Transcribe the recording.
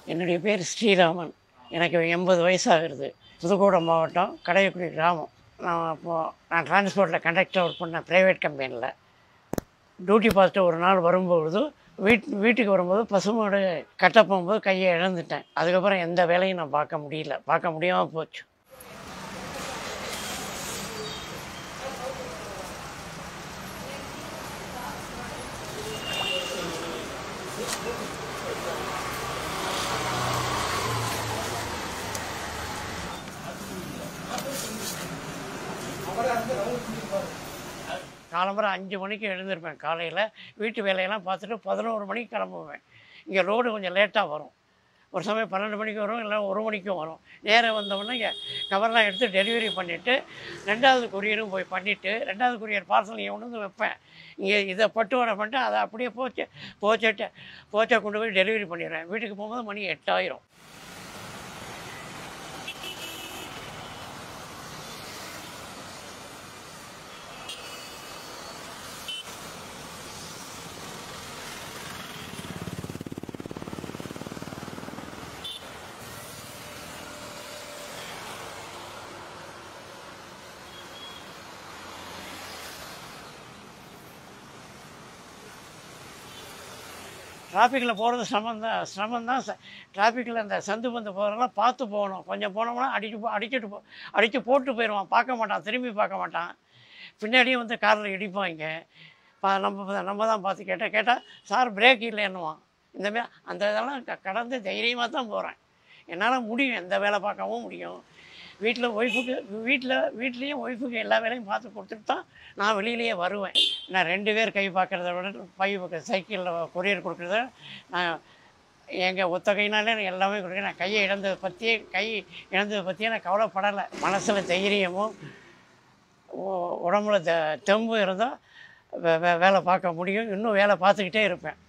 என்னுடைய பேர் ஸ்ரீராமன் எனக்கு எண்பது வயசாகிறது புதுக்கோட்டை மாவட்டம் கடையக்குடி கிராமம் நான் அப்போது நான் டிரான்ஸ்போர்ட்டில் கண்டக்டர் ஒர்க் பண்ணேன் ப்ரைவேட் கம்பெனியில் டியூட்டி பார்த்துட்டு ஒரு நாள் வரும்பொழுது வீட் வீட்டுக்கு வரும்போது பசுமாடு கட்ட போகும்போது கையை இழந்துட்டேன் அதுக்கப்புறம் எந்த வேலையும் நான் பார்க்க முடியல பார்க்க முடியாமல் போச்சு காலம்பரம் அஞ்சு மணிக்கு எழுந்திருப்பேன் காலையில் வீட்டு வேலையெல்லாம் பார்த்துட்டு பதினோரு மணிக்கு கிளம்புவேன் இங்கே ரோடு கொஞ்சம் லேட்டாக வரும் ஒரு சமயம் பன்னெண்டு மணிக்கு வரும் இல்லை ஒரு மணிக்கும் வரும் நேரம் வந்தோடனே இங்கே கவர்லாம் எடுத்து டெலிவரி பண்ணிவிட்டு ரெண்டாவது கொரியரும் போய் பண்ணிவிட்டு ரெண்டாவது கொரியர் பார்சல் இங்கே கொண்டு வந்து வைப்பேன் இங்கே இதை பட்டு வர பண்ணிட்டு அதை அப்படியே போச்சு போச்சுட்டு போச்சா கொண்டு போய் டெலிவரி பண்ணிடுவேன் வீட்டுக்கு போகும்போது மணி எட்டாயிரம் டிராஃபிக்கில் போகிறது சிரமம் தான் சிரமம் தான் டிராஃபிக்கில் இந்த சந்து பந்து போகிறதெல்லாம் பார்த்து போகணும் கொஞ்சம் போனோம்னா அடிச்சு போ அடிச்சுட்டு போ அடித்து போட்டு போயிடுவான் பார்க்க மாட்டான் திரும்பி பார்க்க மாட்டான் பின்னாடியே வந்து காரில் இடிப்பாங்க பா நம்ம நம்ம தான் பார்த்து கேட்டால் கேட்டால் சார் பிரேக் இல்லை என்னவான் இந்தமாரி அந்த இதெல்லாம் க- கடந்து தைரியமாக தான் போகிறேன் என்னால் முடியும் எந்த வேலை பார்க்கவும் முடியும் வீட்டில் ஒய்ஃபுக்கு வீட்டில் வீட்லேயும் ஒய்ஃபுக்கு எல்லா வேலையும் பார்த்து கொடுத்துட்டு தான் நான் வெளியிலேயே வருவேன் நான் ரெண்டு பேர் கை பார்க்குறத விட பை சைக்கிளில் கொரியர் கொடுக்குறத நான் எங்கள் ஒத்த கைனாலே நான் எல்லாமே கொடுக்குறேன் நான் கையை இழந்ததை பற்றியே கை இழந்ததை பற்றியே நான் கவலைப்படலை மனசில் தைரியமும் உ- உடம்புல த தெம்பு இருந்தால் வே வே- வேலை பார்க்க முடியும் இன்னும் வேலை பார்த்துக்கிட்டே இருப்பேன்